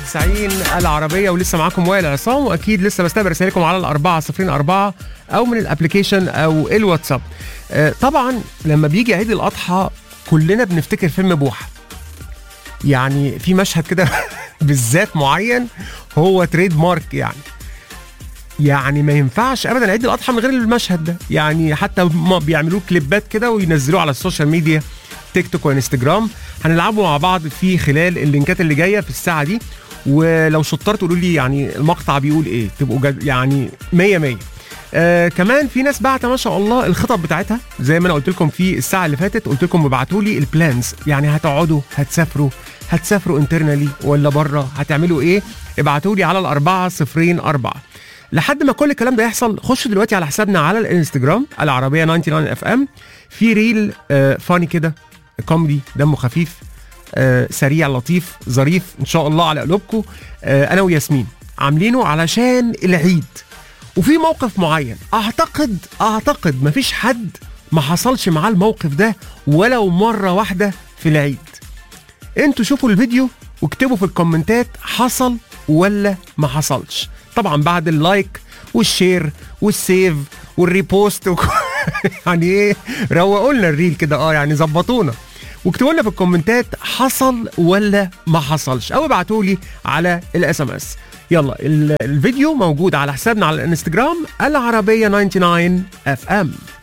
99 العربية ولسه معاكم وائل عصام وأكيد لسه بستقبل رسائلكم على الأربعة صفرين أربعة أو من الأبليكيشن أو الواتساب آه، طبعا لما بيجي عيد الأضحى كلنا بنفتكر فيلم بوحة يعني في مشهد كده بالذات معين هو تريد مارك يعني يعني ما ينفعش ابدا عيد الاضحى من غير المشهد ده يعني حتى ما بيعملوه كليبات كده وينزلوه على السوشيال ميديا تيك توك وانستجرام هنلعبه مع بعض في خلال اللينكات اللي جايه في الساعه دي ولو شطرت قولوا لي يعني المقطع بيقول ايه تبقوا جد يعني 100 100 آه كمان في ناس بعت ما شاء الله الخطط بتاعتها زي ما انا قلت لكم في الساعه اللي فاتت قلت لكم ابعتوا لي البلانز يعني هتقعدوا هتسافروا هتسافروا انترنالي ولا بره هتعملوا ايه ابعتوا لي على الأربعة صفرين أربعة لحد ما كل الكلام ده يحصل خش دلوقتي على حسابنا على الانستجرام العربيه 99 اف ام في ريل آه فاني كده كوميدي دمه خفيف آه سريع لطيف ظريف ان شاء الله على قلوبكم آه انا وياسمين عاملينه علشان العيد وفي موقف معين اعتقد اعتقد مفيش حد ما حصلش معاه الموقف ده ولو مره واحده في العيد انتوا شوفوا الفيديو واكتبوا في الكومنتات حصل ولا ما حصلش طبعا بعد اللايك والشير والسيف والريبوست وك... يعني ايه روقوا لنا الريل كده اه يعني ظبطونا واكتبوا لنا في الكومنتات حصل ولا ما حصلش او ابعتوا لي على الاس ام اس يلا ال- الفيديو موجود على حسابنا على الانستجرام العربيه 99 اف ام